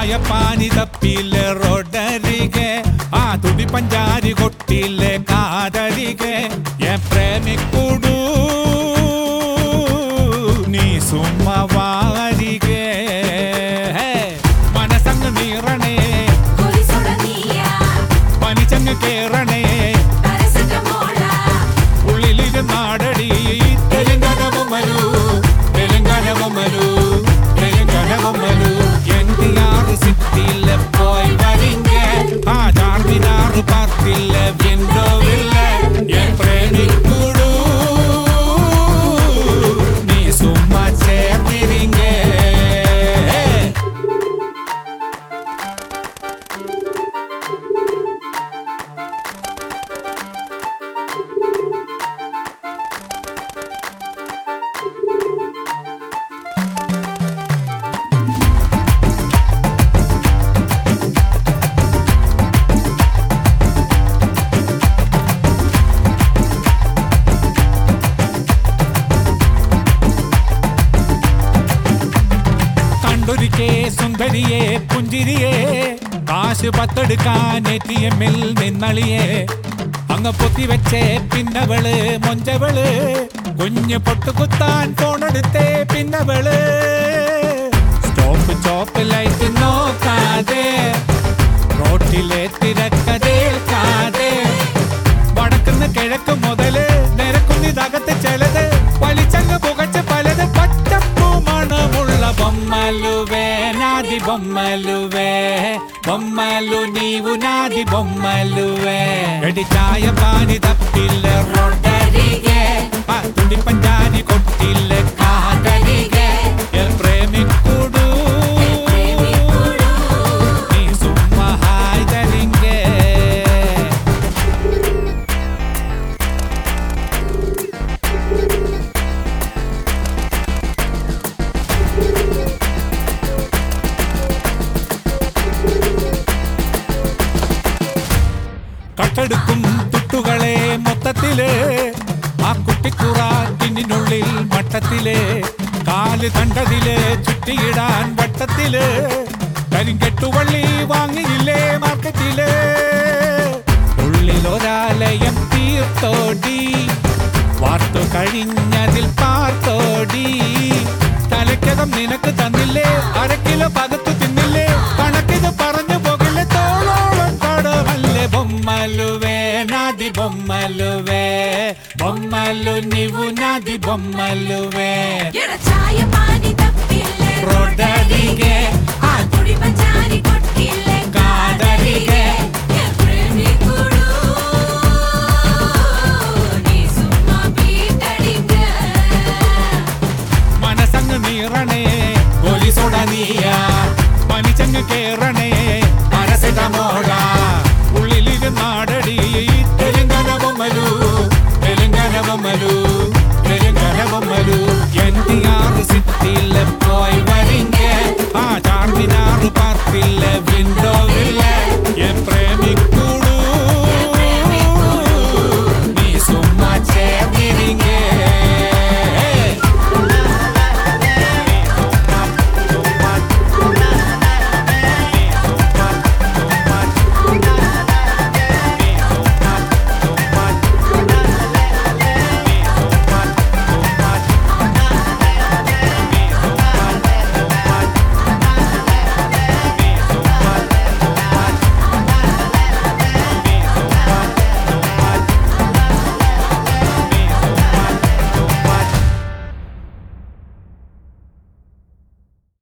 ചായ പാനി തപ്പിലെ റോഡരികെ ആ തുടി പഞ്ചാരി കൊട്ടിലെ കാതരികെ എ പ്രേമിക്കുടു നീ സുമ്മ വാരികെ മനസങ്ങ് നീറണേ പനിച്ചങ്ങ് കേറണേ ഉള്ളിലിരുന്നാടടി തെലുങ്കാന ബൊമ്മലു തെലുങ്കാന ബൊമ്മലു തെലുങ്കാന ബൊമ്മലു എൻടിആർ സിറ്റിയിലെ പോയി വരിങ്ക ആ ചാർമിനാർ പാർക്കിലെ വിൻഡോവില്ല എൻ പ്രേമിക്കുടു നീ സുമ്മാ ചേർന്നിരിങ്ങ കണ്ടൊരിക്കേ സുന്ദരിയെ പുഞ്ചിരിയെ കാശ് പത്തെടുക്കാൻ എത്തിയമ്മിൽ നിന്നളിയെ അങ്ങ് പൊത്തി വെച്ചേ പിന്നവള് മൊഞ്ചവള് കുഞ്ഞ് പൊട്ടുകുത്താൻ ഫോണെടുത്തേ പിന്നവള് സ്റ്റോപ്പ് സ്റ്റോപ്പ് ലൈറ്റ് നോക്കാതെ റോട്ടിലെ തിരക്കതേൽക്കാതെ വടക്കുന്ന് കിഴക്ക് മുതല് നിരക്കുന്നിതകത്ത് ചിലത് വലിച്ചങ്ങ് പുകച്ച് പലത് പച്ചപ്പൂ മണമുള്ള ബൊമ്മലുവേ നാദി ബൊമ്മലുവേ ബൊമ്മലു നീവു നാദി ബൊമ്മലുവേ എടി ചായ പാനി തപ്പില്ല റോഡരികെ ആ തുടി പഞ്ചാരി കൊട്ടില്ല കാതരികെ എൻ പ്രേമിക്കുടു നീ സുമ്മ ഹായ്തലിംഗേ കട്ടെടുക്കും തുട്ടുകളെ മൊത്തത്തില് ആ കുട്ടിക്കുറാറ്റിനുള്ളിൽ മട്ടത്തില് കാല് തണ്ടതില് ചുറ്റിയിടാൻ വട്ടത്തില് കരിങ്കെട്ടുവള്ളി വാങ്ങിയില്ലേ മാർക്കറ്റില് ഉള്ളിലൊരാലയം തീർത്തോടി വാർത്തു കഴിഞ്ഞതിൽ പാർത്തോടി തലയ്ക്കകം നിനക്ക് തന്നില്ലേ അരക്കിലോ പകത്തു തിന്നില്ലേ കണക്കിത് പറഞ്ഞു പോകില്ലേ തോളോളം കടമല്ലേ ബൊമ്മലുവേ നാദി ബൊമ്മലുവേ బొమ్మలు నీవు నాది బొమ్మలువే ಚಾಯ ಪಾನಿ ತಪ್ಪಿಲ್ಲೆ ರೋಡರಿಗೆ ಆ ತುಡಿ ಪಂಚಾರಿ ಕೊಟ್ಟಿಲ್ಲೆ ಕಾದರಿಗೆ ಎ ಪ್ರೇಮಿಕುಡು ನೀ ಸುಮ್ಮ ಬೀಟಡಿಗ മനസ്സങ്ങ് നീറണേ പോലീസോട നീയ പനിച്ചങ്ങ് കേറണേ